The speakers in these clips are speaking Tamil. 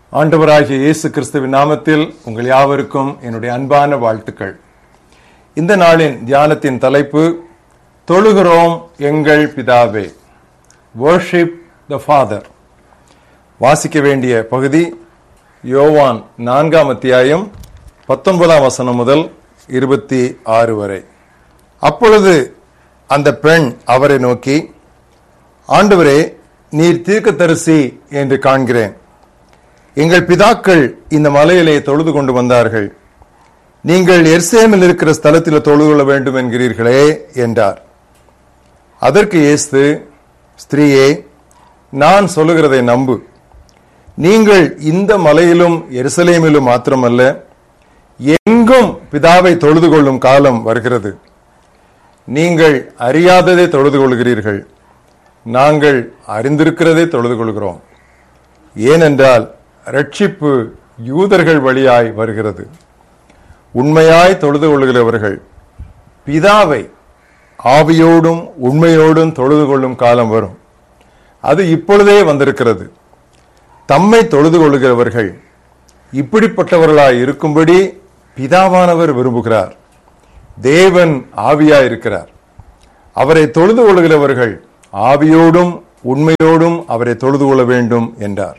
ஆண்டவராகிய இயேசு கிறிஸ்துவின் நாமத்தில் உங்கள் யாவருக்கும் என்னுடைய அன்பான வாழ்த்துக்கள் இந்த நாளின் தியானத்தின் தலைப்பு தொழுகிறோம் எங்கள் பிதாவே worship த ஃபாதர் வாசிக்க வேண்டிய பகுதி யோவான் நான்காம் அத்தியாயம் பத்தொன்பதாம் வசனம் முதல் இருபத்தி ஆறு வரை அப்பொழுது அந்த பெண் அவரை நோக்கி ஆண்டவரே நீர் தீர்க்கதரிசி என்று காண்கிறேன் எங்கள் பிதாக்கள் இந்த மலையிலே தொழுது கொண்டு வந்தார்கள் நீங்கள் எர்சேமில் இருக்கிற ஸ்தலத்தில் தொழுது கொள்ள வேண்டும் என்கிறீர்களே என்றார் அதற்கு இயேசு ஸ்திரீயே நான் சொல்லுகிறதை நம்பு நீங்கள் இந்த மலையிலும் எருசலேமிலும் மாத்திரமல்ல எங்கும் பிதாவை தொழுது கொள்ளும் காலம் வருகிறது நீங்கள் அறியாததை தொழுது கொள்கிறீர்கள் நாங்கள் அறிந்திருக்கிறதை தொழுது கொள்கிறோம் ஏனென்றால் ரட்சிப்பு யூதர்கள் வழியாய் வருகிறது உண்மையாய் தொழுது கொள்கிறவர்கள் பிதாவை ஆவியோடும் உண்மையோடும் தொழுது கொள்ளும் காலம் வரும் அது இப்பொழுதே வந்திருக்கிறது தம்மை தொழுது கொள்கிறவர்கள் இப்படிப்பட்டவர்களாய் இருக்கும்படி பிதாவானவர் விரும்புகிறார் தேவன் ஆவியாய் இருக்கிறார் அவரை தொழுது கொள்கிறவர்கள் ஆவியோடும் உண்மையோடும் அவரை தொழுது கொள்ள வேண்டும் என்றார்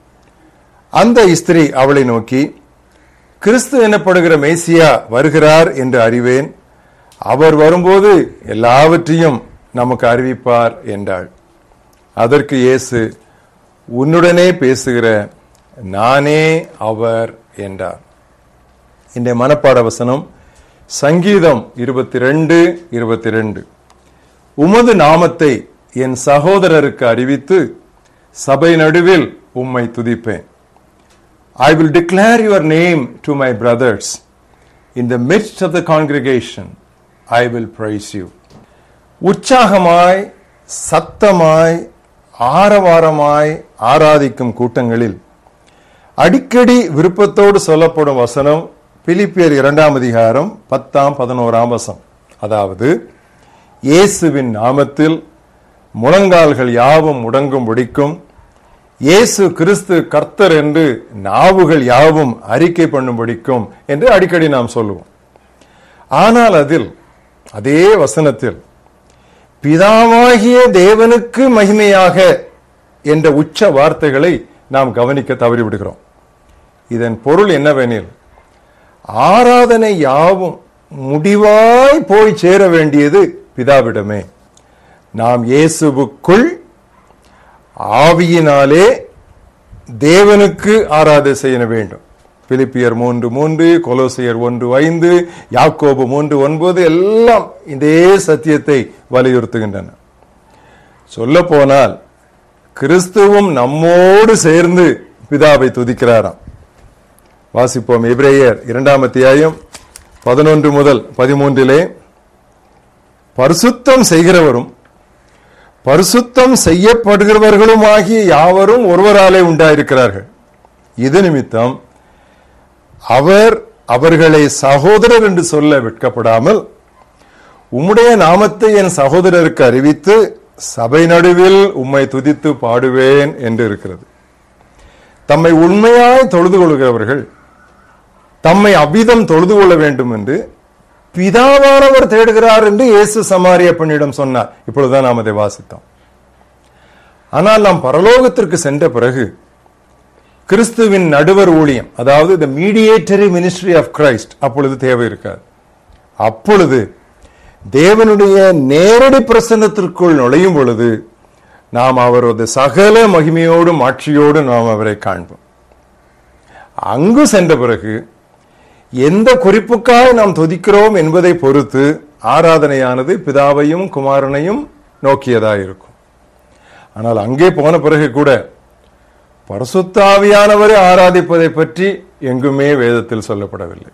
அந்த ஸ்திரீ அவளை நோக்கி கிறிஸ்து எனப்படுகிற மேசியா வருகிறார் என்று அறிவேன் அவர் வரும்போது எல்லாவற்றையும் நமக்கு அறிவிப்பார் என்றாள் அதற்கு இயேசு உன்னுடனே பேசுகிற நானே அவர் என்றார் இந்த மனப்பாட வசனம் சங்கீதம் இருபத்தி ரெண்டு இருபத்தி ரெண்டு உமது நாமத்தை என் சகோதரருக்கு அறிவித்து சபை நடுவில் உம்மை துதிப்பேன் I will declare your name to my brothers. In the midst of the congregation, I will praise you. உற்சாகமாய் சத்தமாய் ஆரவாரமாய் ஆராதிக்கும் கூட்டங்களில் அடிக்கடி விருப்பத்தோடு சொல்லப்படும் வசனம் பிலிப்பியர் இரண்டாம் அதிகாரம் பத்தாம் பதினோராம் வசம் அதாவது இயேசுவின் நாமத்தில் முழங்கால்கள் யாவும் முடங்கும் முடிக்கும் இயேசு கிறிஸ்து கர்த்தர் என்று நாவுகள் யாவும் அறிக்கை பண்ணும்படிக்கும் என்று அடிக்கடி நாம் சொல்லுவோம் ஆனால் அதில் அதே வசனத்தில் பிதாவாகிய தேவனுக்கு மகிமையாக என்ற உச்ச வார்த்தைகளை நாம் கவனிக்க தவறிவிடுகிறோம் இதன் பொருள் என்னவெனில் ஆராதனை யாவும் முடிவாய் போய் சேர வேண்டியது பிதாவிடமே நாம் இயேசுவுக்குள் ஆவியினாலே தேவனுக்கு ஆராதனை செய்ய வேண்டும் பிலிப்பியர் மூன்று மூன்று கொலோசியர் ஒன்று ஐந்து யாக்கோபு மூன்று ஒன்பது எல்லாம் இதே சத்தியத்தை வலியுறுத்துகின்றன சொல்ல போனால் கிறிஸ்துவும் நம்மோடு சேர்ந்து பிதாவை துதிக்கிறாராம் வாசிப்போம் எபிரேயர் இரண்டாம் அத்தியாயம் பதினொன்று முதல் பதிமூன்றிலே பரிசுத்தம் செய்கிறவரும் பரிசுத்தம் செய்யப்படுகிறவர்களும் ஆகிய யாவரும் ஒருவராலே உண்டாயிருக்கிறார்கள் இது நிமித்தம் அவர் அவர்களை சகோதரர் என்று சொல்ல வெட்கப்படாமல் உம்முடைய நாமத்தை என் சகோதரருக்கு அறிவித்து சபை நடுவில் உம்மை துதித்து பாடுவேன் என்று இருக்கிறது தம்மை உண்மையாய் தொழுது கொள்கிறவர்கள் தம்மை அவ்விதம் தொழுது கொள்ள வேண்டும் என்று பிதாவானவர் தேடுகிறார் என்று இயேசு சமாரிய பெண்ணிடம் சொன்னார் இப்பொழுதுதான் நாம் அதை வாசித்தோம் ஆனால் நாம் பரலோகத்திற்கு சென்ற பிறகு கிறிஸ்துவின் நடுவர் ஊழியம் அதாவது the mediatory ministry of Christ அப்பொழுது தேவை இருக்காது அப்பொழுது தேவனுடைய நேரடி பிரசன்னத்திற்குள் நுழையும் பொழுது நாம் அவரது சகல மகிமையோடும் ஆட்சியோடும் நாம் அவரை காண்போம் அங்கு சென்ற பிறகு எந்த குறிப்புக்காக நாம் துதிக்கிறோம் என்பதை பொறுத்து ஆராதனையானது பிதாவையும் குமாரனையும் நோக்கியதாக இருக்கும் ஆனால் அங்கே போன பிறகு கூட பரசுத்தாவியானவரை ஆராதிப்பதை பற்றி எங்குமே வேதத்தில் சொல்லப்படவில்லை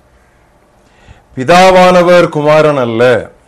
பிதாவானவர் குமாரன் அல்ல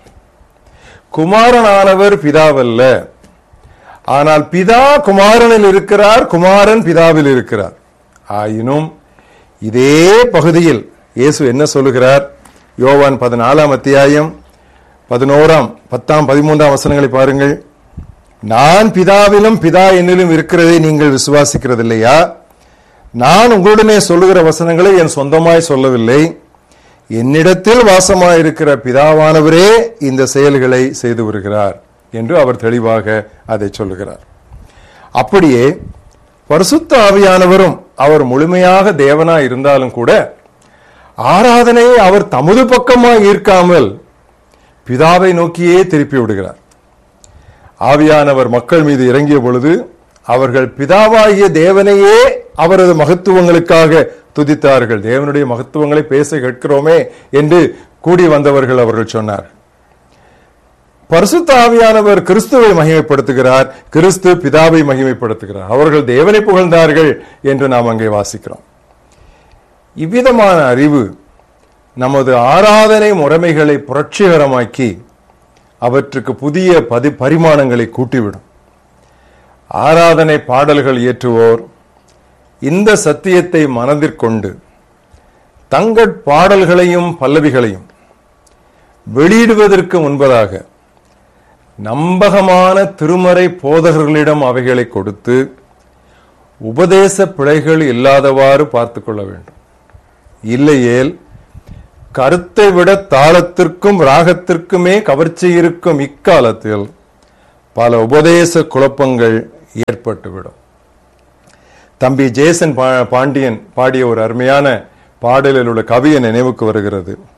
குமாரனானவர் பிதாவல்ல ஆனால் பிதா குமாரனில் இருக்கிறார் குமாரன் பிதாவில் இருக்கிறார் ஆயினும் இதே பகுதியில் இயேசு என்ன சொல்லுகிறார் யோவான் பதினாலாம் அத்தியாயம் பதினோராம் பத்தாம் பதிமூன்றாம் வசனங்களை பாருங்கள் நான் பிதாவிலும் பிதா என்னிலும் இருக்கிறதை நீங்கள் விசுவாசிக்கிறது இல்லையா நான் உங்களுடனே சொல்லுகிற வசனங்களை என் சொந்தமாய் சொல்லவில்லை என்னிடத்தில் வாசமாயிருக்கிற பிதாவானவரே இந்த செயல்களை செய்து வருகிறார் என்று அவர் தெளிவாக அதை சொல்லுகிறார் அப்படியே பரிசுத்த ஆவியானவரும் அவர் முழுமையாக தேவனாய் இருந்தாலும் கூட ஆராதனையை அவர் தமது பக்கமாய் ஈர்க்காமல் பிதாவை நோக்கியே திருப்பி விடுகிறார் ஆவியானவர் மக்கள் மீது இறங்கிய பொழுது அவர்கள் பிதாவாகிய தேவனையே அவரது மகத்துவங்களுக்காக துதித்தார்கள் தேவனுடைய மகத்துவங்களை பேச கேட்கிறோமே என்று கூடி வந்தவர்கள் அவர்கள் சொன்னார் பரிசுத்த ஆவியானவர் கிறிஸ்துவை மகிமைப்படுத்துகிறார் கிறிஸ்து பிதாவை மகிமைப்படுத்துகிறார் அவர்கள் தேவனை புகழ்ந்தார்கள் என்று நாம் அங்கே வாசிக்கிறோம் இவ்விதமான அறிவு நமது ஆராதனை முறைமைகளை புரட்சிகரமாக்கி அவற்றுக்கு புதிய பதி பரிமாணங்களை கூட்டிவிடும் ஆராதனை பாடல்கள் இயற்றுவோர் இந்த சத்தியத்தை மனதிற்கொண்டு தங்கள் பாடல்களையும் பல்லவிகளையும் வெளியிடுவதற்கு முன்பதாக நம்பகமான திருமறை போதகர்களிடம் அவைகளை கொடுத்து உபதேச பிழைகள் இல்லாதவாறு பார்த்து கொள்ள வேண்டும் இல்லையேல் கருத்தை விட தாளத்திற்கும் ராகத்திற்குமே கவர்ச்சி இருக்கும் இக்காலத்தில் பல உபதேச குழப்பங்கள் ஏற்பட்டுவிடும் தம்பி ஜேசன் பா- பாண்டியன் பாடிய ஒரு அருமையான பாடலில் உள்ள கவியை நினைவுக்கு வருகிறது